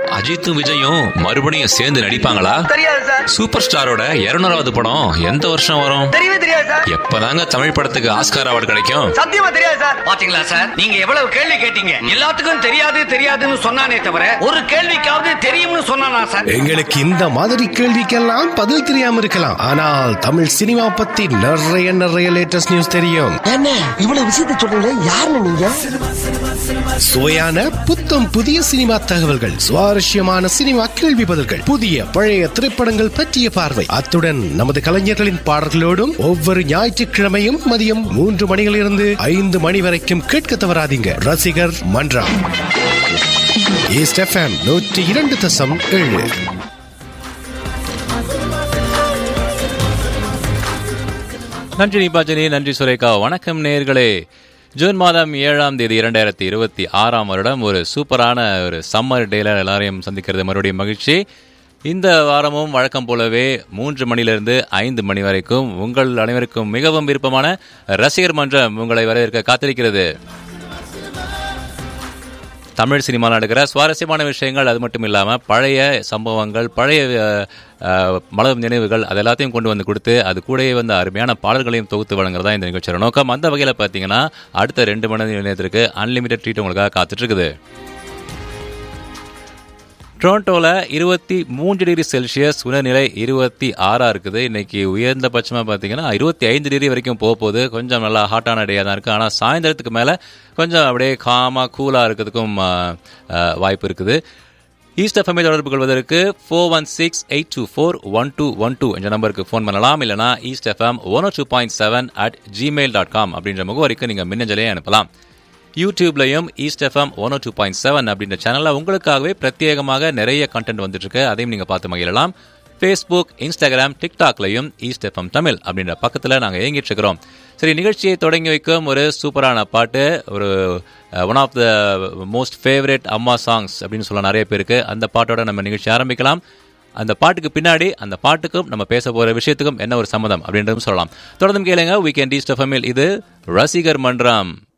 அஜித்தும் விஜயும் மறுபடியும் சேர்ந்து நடிப்பாங்களா தெரியாது சார் சூப்பர் ஸ்டாரோட இருநூறாவது படம் எந்த வருஷம் வரும் தெரியவே தெரியாது சார் எப்பதாங்க தமிழ் படத்துக்கு ஆஸ்கார் அவார்டு கிடைக்கும் சத்தியமா தெரியாது சார் பாத்தீங்களா சார் நீங்க எவ்வளவு கேள்வி கேட்டீங்க எல்லாத்துக்கும் தெரியாது தெரியாதுன்னு சொன்னானே தவிர ஒரு கேள்விக்காவது தெரியும்னு சொன்னானா சார் எங்களுக்கு இந்த மாதிரி கேள்விக்கெல்லாம் பதில் தெரியாம இருக்கலாம் ஆனால் தமிழ் சினிமா பத்தி நிறைய நிறைய லேட்டஸ்ட் நியூஸ் தெரியும் என்ன இவ்வளவு விஷயத்தை சொல்றீங்களே யாருன்னு நீங்க சுவையான புத்தம் புதிய சினிமா தகவல்கள் சுவாரஸ்யமான சினிமா கேள்வி பதில்கள் புதிய பழைய திரைப்படங்கள் பற்றிய பார்வை அத்துடன் நமது கலைஞர்களின் பாடல்களோடும் ஒவ்வொரு ஞாயிற்றுக்கிழமையும் மதியம் மூன்று மணியிலிருந்து ஐந்து மணி வரைக்கும் கேட்க தவறாதீங்க ரசிகர் மன்றம் ஈஸ்ட் எஃப்எம் நூற்றி இரண்டு தசம் ஏழு நன்றி நிபாஜனி நன்றி சுரேகா வணக்கம் நேர்களே ஜூன் மாதம் ஏழாம் தேதி இரண்டாயிரத்தி இருபத்தி ஆறாம் வருடம் ஒரு சூப்பரான ஒரு சம்மர் டேல எல்லாரையும் சந்திக்கிறது மறுபடியும் மகிழ்ச்சி இந்த வாரமும் வழக்கம் போலவே மூன்று மணிலிருந்து ஐந்து மணி வரைக்கும் உங்கள் அனைவருக்கும் மிகவும் விருப்பமான ரசிகர் மன்றம் உங்களை வரவேற்க காத்திருக்கிறது தமிழ் சினிமாவில் நடக்கிற சுவாரஸ்யமான விஷயங்கள் அது மட்டும் இல்லாமல் பழைய சம்பவங்கள் பழைய அஹ், அஹ், மலரும் நினைவுகள் அது எல்லாத்தையும் கொண்டு வந்து கொடுத்து அது கூடவே வந்து அருமையான பாடல்களையும் தொகுத்து வழங்குறதா இந்த நிகழ்ச்சியோட நோக்கம் அந்த வகையில் பார்த்தீங்கன்னா அடுத்த ரெண்டு மணி நேரத்திற்கு அன்லிமிட்டட் ட்ரீட் உங்களுக்காக காத்துட்டு இருக்குது டொரண்டோவில் இருபத்தி மூன்று டிகிரி செல்சியஸ் உணர்நிலை இருபத்தி ஆறா இருக்குது இன்னைக்கு உயர்ந்தபட்சமாக பார்த்தீங்கன்னா இருபத்தி ஐந்து டிகிரி வரைக்கும் போக போகுது கொஞ்சம் நல்லா ஹாட்டான டேயாக தான் இருக்குது ஆனால் சாயந்தரத்துக்கு மேலே கொஞ்சம் அப்படியே காமாக கூலாக இருக்கிறதுக்கும் ஆ, ஆ, வாய்ப்பு இருக்குது ஈஸ்ட் எஃப்எம்ஐ தொடர்பு கொள்வதற்கு four one six eight two four one two one two என்ற நம்பருக்கு ஃபோன் பண்ணலாம் இல்லைனா east FM one two point seven at gmail dot com அப்படின்ற முகவரிக்கு நீங்கள் மின்னஞ்சலையே அனுப்பலாம் யூடியூப்லையும் east FM one two point seven அப்படின்ற சேனலில் உங்களுக்காகவே பிரத்யேகமாக நிறைய கண்டென்ட் வந்துட்டு இருக்கு அதையும் நீங்கள் பார்த்து மகிழலாம் ஃபேஸ்புக் இன்ஸ்டாகிராம் டிக்டாக்லையும் ஈஸ்ட் எஃப்எம் தமிழ் அப்படின்ற பக்கத்தில் நாங்கள் இயங்கிட்டு இருக்கிறோம் சரி நிகழ்ச்சியை தொடங்கி வைக்கும் ஒரு சூப்பரான பாட்டு ஒரு one of the most favourite அம்மா சாங்ஸ் அப்படின்னு சொல்ல நிறைய பேருக்கு அந்த பாட்டோட நம்ம நிகழ்ச்சி ஆரம்பிக்கலாம் அந்த பாட்டுக்கு பின்னாடி அந்த பாட்டுக்கும் நம்ம பேச போகிற விஷயத்துக்கும் என்ன ஒரு சம்மதம் அப்படின்றதும் சொல்லலாம் தொடர்ந்து கேளுங்க வீக்கெண்ட் ஈஸ்ட் எஃப்எம்மில் இது ரசிகர் மன்றம்